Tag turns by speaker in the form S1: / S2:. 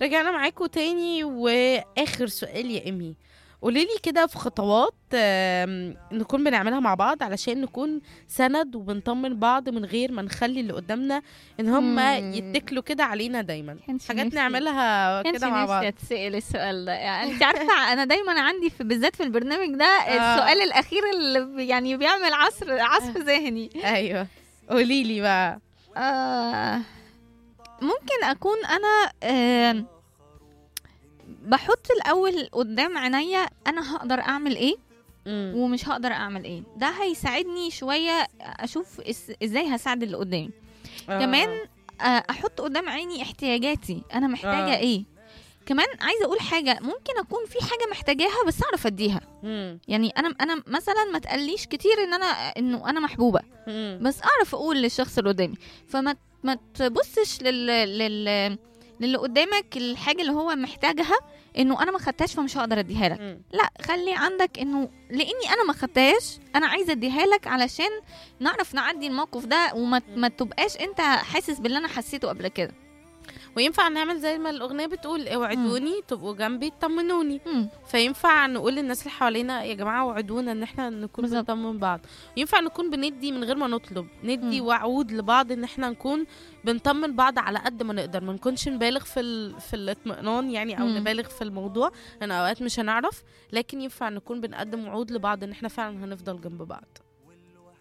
S1: رجعنا معاكم تاني واخر سؤال يا امي قوليلي كده في خطوات آم، نكون بنعملها مع بعض علشان نكون سند وبنطمن بعض من غير ما نخلي اللي قدامنا ان هم
S2: مم.
S1: يتكلوا كده علينا دايما
S2: كانش
S1: حاجات
S2: نفسي-
S1: نعملها
S2: كانش
S1: كده مع بعض
S2: نفسي اتسال السؤال ده يعني انت عارفه انا دايما عندي في بالذات في البرنامج ده
S1: آه.
S2: السؤال الاخير اللي بي- يعني بيعمل عصر عصف ذهني
S1: ايوه قوليلي بقى
S2: آه ممكن اكون انا آه بحط الاول قدام عينيا انا هقدر اعمل ايه
S1: مم.
S2: ومش هقدر اعمل ايه ده هيساعدني شويه اشوف إس- ازاي هساعد اللي قدامي
S1: آه.
S2: كمان آه، احط قدام عيني احتياجاتي انا محتاجه
S1: آه.
S2: ايه كمان عايزه اقول حاجه ممكن اكون في حاجه محتاجاها بس اعرف اديها
S1: مم.
S2: يعني انا انا مثلا ما تقليش كتير ان انا انه انا محبوبه
S1: مم.
S2: بس اعرف اقول للشخص اللي قدامي فما ما تبصش لل لل للي قدامك الحاجه اللي هو محتاجها انه انا ما خدتهاش فمش هقدر اديها لك
S1: مم.
S2: لا خلي عندك انه لاني انا ما خدتهاش انا عايزه اديها لك علشان نعرف نعدي الموقف ده وما ما تبقاش انت حاسس باللي انا حسيته قبل كده
S1: وينفع نعمل زي ما الاغنيه بتقول اوعدوني تبقوا جنبي تطمنوني
S2: مم.
S1: فينفع نقول للناس اللي حوالينا يا جماعه وعدونا ان احنا نكون
S2: بالظبط.
S1: بنطمن بعض ينفع نكون بندي من غير ما نطلب ندي
S2: مم.
S1: وعود لبعض ان احنا نكون بنطمن بعض على قد ما نقدر ما نكونش نبالغ في ال... في الاطمئنان يعني او
S2: مم.
S1: نبالغ في الموضوع لان اوقات مش هنعرف لكن ينفع نكون بنقدم وعود لبعض ان احنا فعلا هنفضل جنب بعض